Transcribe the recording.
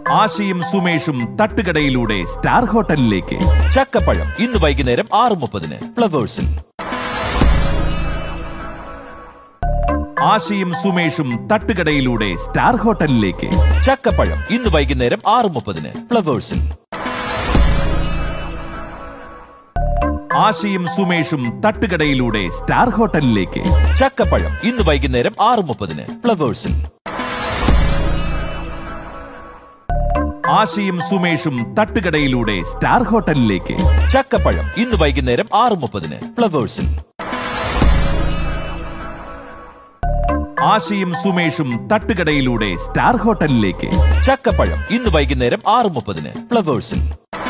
ആശയും സുമേഷും തട്ടുകടയിലൂടെ star ഹോട്ടലിലേക്ക് ചക്കപ്പഴം ഇന്ന് വൈകുന്നേരം ആറ് മുപ്പതിന് ഫ്ലവേഴ്സിൽ ആശയും സുമേഷും തട്ടുകടയിലൂടെ സ്റ്റാർ ഹോട്ടലിലേക്ക് ചക്കപ്പഴം ഇന്ന് വൈകുന്നേരം ആറ് മുപ്പതിന് ഫ്ലവേഴ്സിൽ ആശയും സുമേഷും തട്ടുകടയിലൂടെ സ്റ്റാർ ഹോട്ടലിലേക്ക് ചക്കപ്പഴം ഇന്ന് വൈകുന്നേരം ആറ് മുപ്പതിന് ഫ്ലവേഴ്സിൽ ആശയും സുമേഷും തട്ടുകടയിലൂടെ സ്റ്റാർ ഹോട്ടലിലേക്ക് ചക്കപ്പഴം ഇന്ന് വൈകുന്നേരം ആറ് മുപ്പതിന് ഫ്ലവേഴ്സിൽ ആശയും സുമേഷും തട്ടുകടയിലൂടെ സ്റ്റാർ ഹോട്ടലിലേക്ക് ചക്കപ്പഴം ഇന്ന് വൈകുന്നേരം ആറ് മുപ്പതിന് ഫ്ലവേഴ്സിൽ